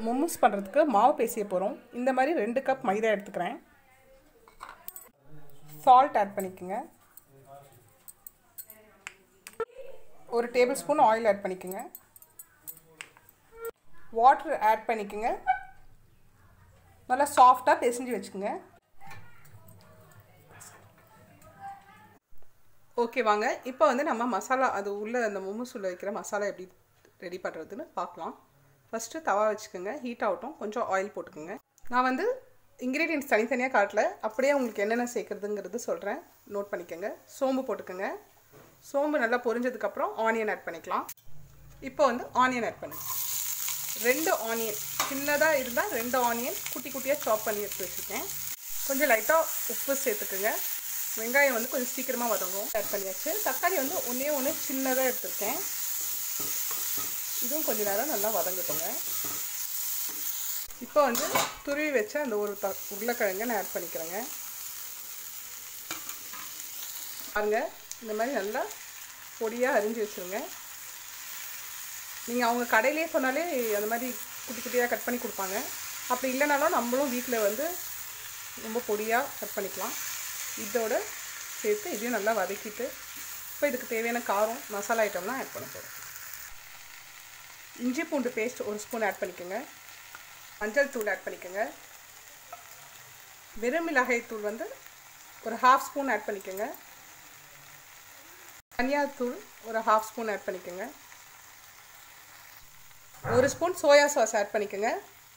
மொமோஸ் பண்ணுறதுக்கு மாவு பேசிய போகிறோம் இந்த மாதிரி ரெண்டு கப் மைதா எடுத்துக்கிறேன் சால்ட் ஆட் பண்ணிக்கோங்க ஒரு டேபிள் ஸ்பூன் ஆயில் ஆட் பண்ணிக்கோங்க வாட்டர் ஆட் பண்ணிக்கோங்க நல்லா சாஃப்டாக பிசைஞ்சு வச்சுக்கோங்க ஓகே வாங்க இப்போ வந்து நம்ம மசாலா அது உள்ளே அந்த மொமோஸ் உள்ள வைக்கிற மசாலா எப்படி ரெடி பண்ணுறதுன்னு பார்க்கலாம் ஃபஸ்ட்டு தவா வச்சுக்கோங்க ஹீட் ஆகட்டும் கொஞ்சம் ஆயில் போட்டுக்கோங்க நான் வந்து இன்க்ரீடியன்ட்ஸ் தனித்தனியாக காட்டல அப்படியே உங்களுக்கு என்னென்ன சேர்க்குறதுங்கிறது சொல்கிறேன் நோட் பண்ணிக்கோங்க சோம்பு போட்டுக்கோங்க சோம்பு நல்லா பொரிஞ்சதுக்கப்புறம் ஆனியன் ஆட் பண்ணிக்கலாம் இப்போ வந்து ஆனியன் ஆட் பண்ணுங்க ரெண்டு ஆனியன் சின்னதாக இருந்தால் ரெண்டு ஆனியன் குட்டி குட்டியாக சாப் பண்ணி எடுத்து வச்சுருக்கேன் கொஞ்சம் லைட்டாக உப்பு சேர்த்துக்குங்க வெங்காயம் வந்து கொஞ்சம் சீக்கிரமாக வதங்கும் ஆட் பண்ணியாச்சு தக்காளி வந்து ஒன்றே ஒன்று சின்னதாக எடுத்திருக்கேன் இதுவும் கொஞ்ச நேரம் நல்லா வதங்கட்டுங்க இப்போ வந்து துருவி வச்ச அந்த ஒரு த உருளைக்கிழங்கை நான் ஆட் பண்ணிக்கிறேங்க பாருங்க இந்த மாதிரி நல்லா பொடியாக அரிஞ்சு வச்சுருங்க நீங்கள் அவங்க கடையிலே சொன்னாலே அந்த மாதிரி குட்டி குட்டியாக கட் பண்ணி கொடுப்பாங்க அப்படி இல்லைனாலும் நம்மளும் வீட்டில் வந்து ரொம்ப பொடியாக கட் பண்ணிக்கலாம் இதோட சேர்த்து இதையும் நல்லா வதக்கிட்டு இப்போ இதுக்கு தேவையான காரம் மசாலா ஐட்டம்லாம் ஆட் பண்ண போகிறோம் இஞ்சி பூண்டு பேஸ்ட் ஒரு ஸ்பூன் ஆட் பண்ணிக்கோங்க மஞ்சள் தூள் ஆட் பண்ணிக்கோங்க வெறும் மிளகாய் தூள் வந்து ஒரு ஹாஃப் ஸ்பூன் ஆட் பண்ணிக்கோங்க தனியாத்தூள் ஒரு ஹாஃப் ஸ்பூன் ஆட் பண்ணிக்கோங்க ஒரு ஸ்பூன் சோயா சாஸ் ஆட் பண்ணிக்கோங்க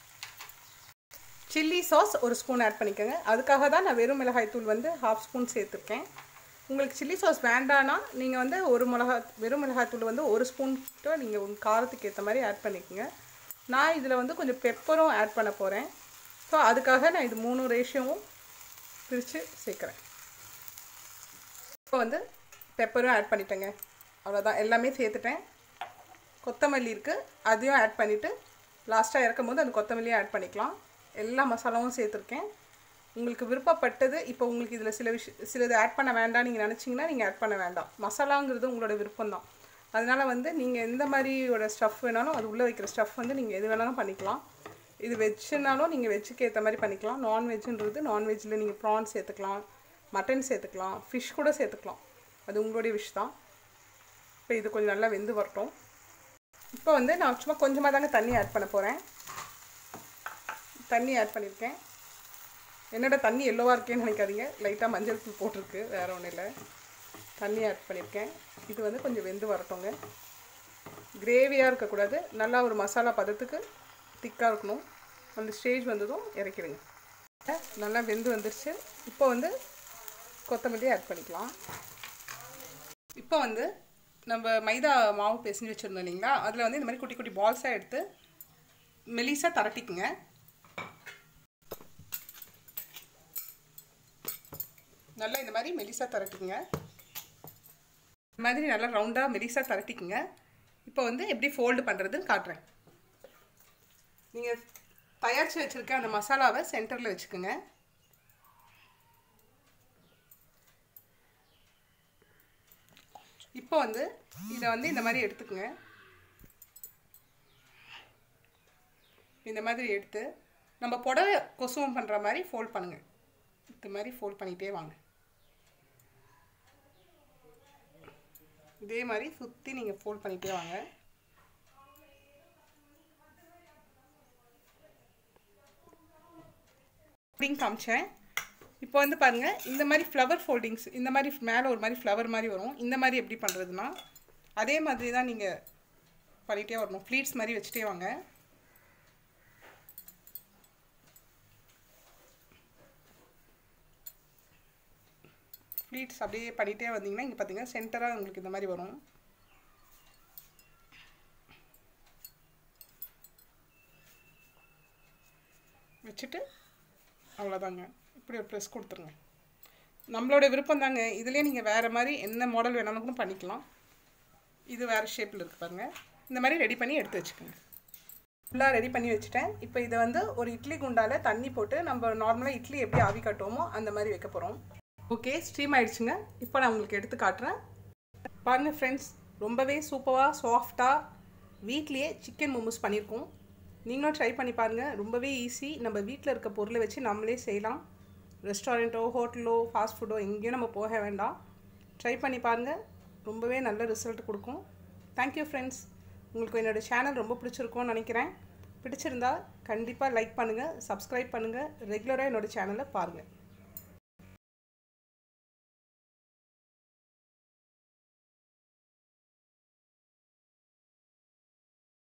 சில்லி சாஸ் ஒரு ஸ்பூன் ஆட் பண்ணிக்கோங்க அதுக்காக தான் நான் வெறும் மிளகாய் தூள் வந்து ஹாஃப் ஸ்பூன் சேர்த்துருக்கேன் உங்களுக்கு சில்லி சாஸ் வேண்டான்னா நீங்கள் வந்து ஒரு மிளகா வெறும் மிளகாய் தூள் வந்து ஒரு ஸ்பூன் நீங்கள் உங்கள் காரத்துக்கு ஏற்ற மாதிரி ஆட் பண்ணிக்கோங்க நான் இதில் வந்து கொஞ்சம் பெப்பரும் ஆட் பண்ண போகிறேன் ஸோ அதுக்காக நான் இது மூணு ரேஷியோவும் பிரித்து சேர்க்குறேன் இப்போ வந்து பெப்பரும் ஆட் பண்ணிட்டேங்க அவ்வளோதான் எல்லாமே சேர்த்துட்டேன் கொத்தமல்லி இருக்குது அதையும் ஆட் பண்ணிவிட்டு லாஸ்ட்டாக இறக்கும் போது அந்த கொத்தமல்லியும் ஆட் பண்ணிக்கலாம் எல்லா மசாலாவும் சேர்த்துருக்கேன் உங்களுக்கு விருப்பப்பட்டது இப்போ உங்களுக்கு இதில் சில விஷய சிலது ஆட் பண்ண வேண்டாம் நீங்கள் நினச்சிங்கன்னா நீங்கள் ஆட் பண்ண வேண்டாம் மசாலாங்கிறது உங்களோட விருப்பம் தான் அதனால் வந்து நீங்கள் எந்த மாதிரியோட ஸ்டஃப் வேணாலும் அது உள்ளே வைக்கிற ஸ்டஃப் வந்து நீங்கள் எது வேணாலும் பண்ணிக்கலாம் இது வெஜ்ஜுனாலும் நீங்கள் வெஜ்ஜுக்கு ஏற்ற மாதிரி பண்ணிக்கலாம் நான்வெஜ்ஜுன்றது நான்வெஜ்ஜில் நீங்கள் ப்ரான் சேர்த்துக்கலாம் மட்டன் சேர்த்துக்கலாம் ஃபிஷ் கூட சேர்த்துக்கலாம் அது உங்களுடைய விஷ் தான் இப்போ இது கொஞ்சம் நல்லா வெந்து வரட்டும் இப்போ வந்து நான் சும்மா கொஞ்சமாக தாங்க தண்ணி ஆட் பண்ண போகிறேன் தண்ணி ஆட் பண்ணியிருக்கேன் என்னோட தண்ணி எல்லோவாக இருக்கேன்னு நினைக்காதீங்க லைட்டாக மஞ்சள் தூள் போட்டிருக்கு வேறு ஒன்றும் இல்லை தண்ணி ஆட் பண்ணியிருக்கேன் இது வந்து கொஞ்சம் வெந்து வரட்டுங்க கிரேவியாக இருக்கக்கூடாது நல்லா ஒரு மசாலா பதத்துக்கு திக்காக இருக்கணும் அந்த ஸ்டேஜ் வந்ததும் இறக்கிடுங்க நல்லா வெந்து வந்துருச்சு இப்போ வந்து கொத்தமல்லி ஆட் பண்ணிக்கலாம் இப்போ வந்து நம்ம மைதா மாவு பிசைஞ்சு வச்சுருந்தோம் இல்லைங்களா அதில் வந்து இந்த மாதிரி குட்டி குட்டி பால்ஸாக எடுத்து மெலிசாக தரட்டிக்குங்க நல்லா இந்த மாதிரி மெலிசாக தரட்டிக்குங்க இந்த மாதிரி நல்லா ரவுண்டாக மெலிசாக தரட்டிக்குங்க இப்போ வந்து எப்படி ஃபோல்டு பண்ணுறதுன்னு காட்டுறேன் நீங்கள் தயாரித்து வச்சுருக்க அந்த மசாலாவை சென்டரில் வச்சுக்கோங்க இப்போ வந்து இதை வந்து இந்த மாதிரி எடுத்துக்கோங்க இந்த மாதிரி எடுத்து நம்ம புடவை கொசுவம் பண்ணுற மாதிரி ஃபோல்ட் பண்ணுங்கள் இந்த மாதிரி ஃபோல்ட் பண்ணிகிட்டே வாங்க இதே மாதிரி சுற்றி நீங்கள் ஃபோல்ட் பண்ணிகிட்டே வாங்க அப்படின்னு காமிச்சேன் இப்போ வந்து பாருங்கள் இந்த மாதிரி ஃப்ளவர் ஃபோல்டிங்ஸ் இந்த மாதிரி மேலே ஒரு மாதிரி ஃப்ளவர் மாதிரி வரும் இந்த மாதிரி எப்படி பண்ணுறதுனா அதே மாதிரி தான் நீங்கள் பண்ணிகிட்டே வரணும் ஃப்ளீட்ஸ் மாதிரி வச்சுட்டே வாங்க ஃப்ளீட்ஸ் அப்படியே பண்ணிகிட்டே வந்தீங்கன்னா இங்கே பார்த்தீங்கன்னா சென்டராக உங்களுக்கு இந்த மாதிரி வரும் வச்சுட்டு அவ்வளோதாங்க இப்படி ஒரு ப்ரெஸ் கொடுத்துருங்க நம்மளோட விருப்பம் தாங்க இதுலேயே நீங்கள் வேறு மாதிரி என்ன மாடல் வேணாலும் கூட பண்ணிக்கலாம் இது வேறு ஷேப்பில் இருக்குது பாருங்கள் இந்த மாதிரி ரெடி பண்ணி எடுத்து வச்சுக்கோங்க ஃபுல்லாக ரெடி பண்ணி வச்சுட்டேன் இப்போ இதை வந்து ஒரு இட்லி குண்டால் தண்ணி போட்டு நம்ம நார்மலாக இட்லி எப்படி ஆவி காட்டுவோமோ அந்த மாதிரி வைக்க போகிறோம் ஓகே ஸ்ட்ரீம் ஆயிடுச்சுங்க இப்போ நான் உங்களுக்கு எடுத்து காட்டுறேன் பாருங்கள் ஃப்ரெண்ட்ஸ் ரொம்பவே சூப்பராக சாஃப்டாக வீட்லேயே சிக்கன் மோமோஸ் பண்ணியிருக்கோம் நீங்களும் ட்ரை பண்ணி பாருங்கள் ரொம்பவே ஈஸி நம்ம வீட்டில் இருக்க பொருளை வச்சு நம்மளே செய்யலாம் ரெஸ்டாரண்ட்டோ ஹோட்டலோ ஃபாஸ்ட் ஃபுட்டோ எங்கேயும் நம்ம போக வேண்டாம் ட்ரை பண்ணி பாருங்கள் ரொம்பவே நல்ல ரிசல்ட் கொடுக்கும் தேங்க்யூ ஃப்ரெண்ட்ஸ் உங்களுக்கு என்னோடய சேனல் ரொம்ப பிடிச்சிருக்கும்னு நினைக்கிறேன் பிடிச்சிருந்தா கண்டிப்பாக லைக் பண்ணுங்கள் சப்ஸ்கிரைப் பண்ணுங்கள் ரெகுலராக என்னோடய சேனலை பாருங்கள்